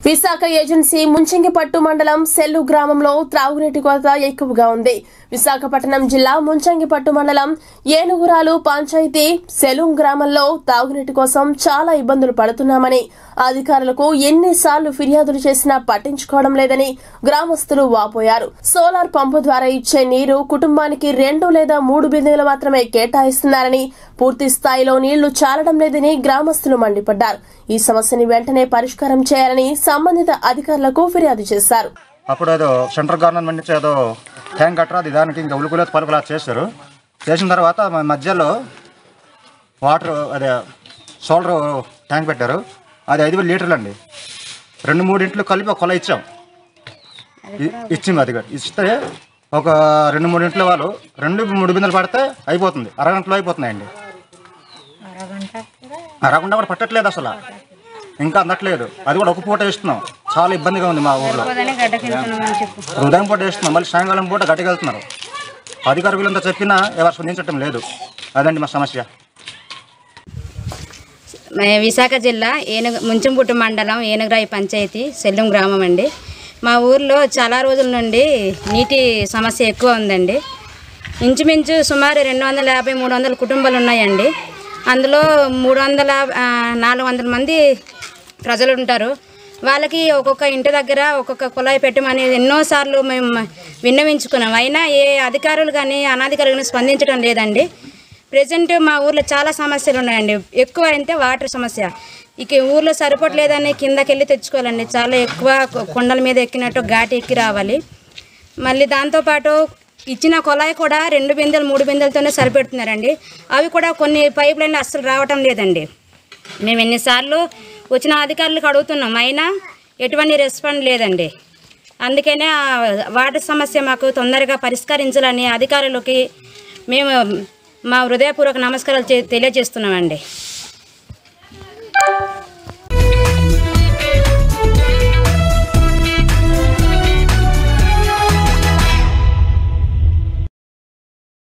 Visakha agency ముంచంగిపట్టు మండలం cell గ్రామంలో త్రాగునీటి కొరత ఎక్కువగా ఉంది విశాఖపట్నం జిల్లా ముంచంగిపట్టు మండలం ఏనుగురాలు పంచాయతీ సెలూం గ్రామంలో తాగునీటి కోసం చాలా ఇబ్బందులు పడుతున్నామని అధికారులకు ఎన్నిసార్లు ఫిర్యాదులు చేసినా పట్టించుకోవడం లేదని గ్రామస్తులు వాపోయారు సోలార్ పంపు ద్వారా ఇచ్చే నీరు కుటుంబానికి రెండు లేదా మూడు బిందెలు మాత్రమే కేటాయిస్తున్నారని పూర్తి స్థాయిలో నీళ్లు చాలడం లేదని గ్రామస్తులు మండిపడ్డారు ఈ సమస్యని వెంటనే పరిష్కారం చేయాలని సంబంధిత అధికారులకు ఫిర్యాదు చేశారు అప్పుడు ఏదో సెంట్రల్ గవర్నమెంట్ నుంచి ఏదో ట్యాంక్ కట్టరా అది దానికి ఇంకా ఉలుకులేదు పలుకులా చేశారు చేసిన తర్వాత మ- మధ్యలో వాటర్ అదే సోలర్ ట్యాంక్ పెట్టారు అది ఐదు వేల లీటర్లు అండి రెండు మూడు ఇంట్లు కలిపి ఒక కొల ఇచ్చాం ఇ- ఇచ్చింది అది కూడా. ఇస్తే ఒక రెండు మూడు ఇంట్లో వాళ్ళు రెండు మూడు బిందెలు పడితే అయిపోతుంది అరగంటలో అయిపోతున్నాయండి అరగంట కూడా పట్టట్లేదు అసలు ఇంకా అందట్లేదు అది కూడా ఒక పూట ఇస్తున్నాం చాలా ఇబ్బందిగా ఉంది మా ఊర్లో ఉదయం పూట వేస్తున్నాం మళ్ళీ సాయంకాలం పూట గట్టికెళ్తున్నారు అధికారులంతా చెప్పినా ఎవరు స్పందించటం లేదు అదండి మా సమస్య మే- విశాఖ జిల్లా ఏనుగు ముంచంపుట్టు మండలం ఏనుగురాయి పంచాయతీ సెల్లం గ్రామం అండి మా ఊర్లో చాలా రోజుల నుండి నీటి సమస్య ఎక్కువ ఉందండి ఇంచుమించు సుమారు రెండు వందల యాభై మూడు వందల కుటుంబాలు ఉన్నాయండి అందులో మూడు వందల ఆ, నాలుగు వందల మంది ప్రజలు ఉంటారు వాళ్ళకి ఒక్కొక్క ఇంటి దగ్గర ఒక్కొక్క కుళాయి పెట్టమని ఎన్నోసార్లు మేము విన్నవించుకున్నాం అయినా ఏ అధికారులు కానీ అనాధికారులు కానీ స్పందించడం లేదండి ప్రజెంట్ మా ఊర్లో చాలా సమస్యలు ఉన్నాయండి ఎక్కువ అయితే వాటర్ సమస్య ఇక ఊర్లో సరిపోవట్లేదని కిందకి వెళ్ళి తెచ్చుకోవాలండి చాలా ఎక్కువ కొ- కొండల మీద ఎక్కినట్టు ఘాటి ఎక్కి రావాలి మళ్ళీ దాంతోపాటు ఇచ్చిన కొలాయి కూడా రెండు బిందెలు మూడు బిందెలతోనే సరిపెడుతున్నారండి అవి కూడా కొన్ని పైప్ లైన్లు అస్సలు రావటం లేదండి మేము ఎన్నిసార్లు వచ్చిన అధికారులకు అడుగుతున్నాం అయినా ఎటువంటి రెస్పాండ్ లేదండి అందుకనే ఆ వాటర్ సమస్య మాకు తొందరగా పరిష్కరించాలని అధికారులకి మేము మా హృదయపూర్వక నమస్కారాలు చే- తెలియజేస్తున్నామండి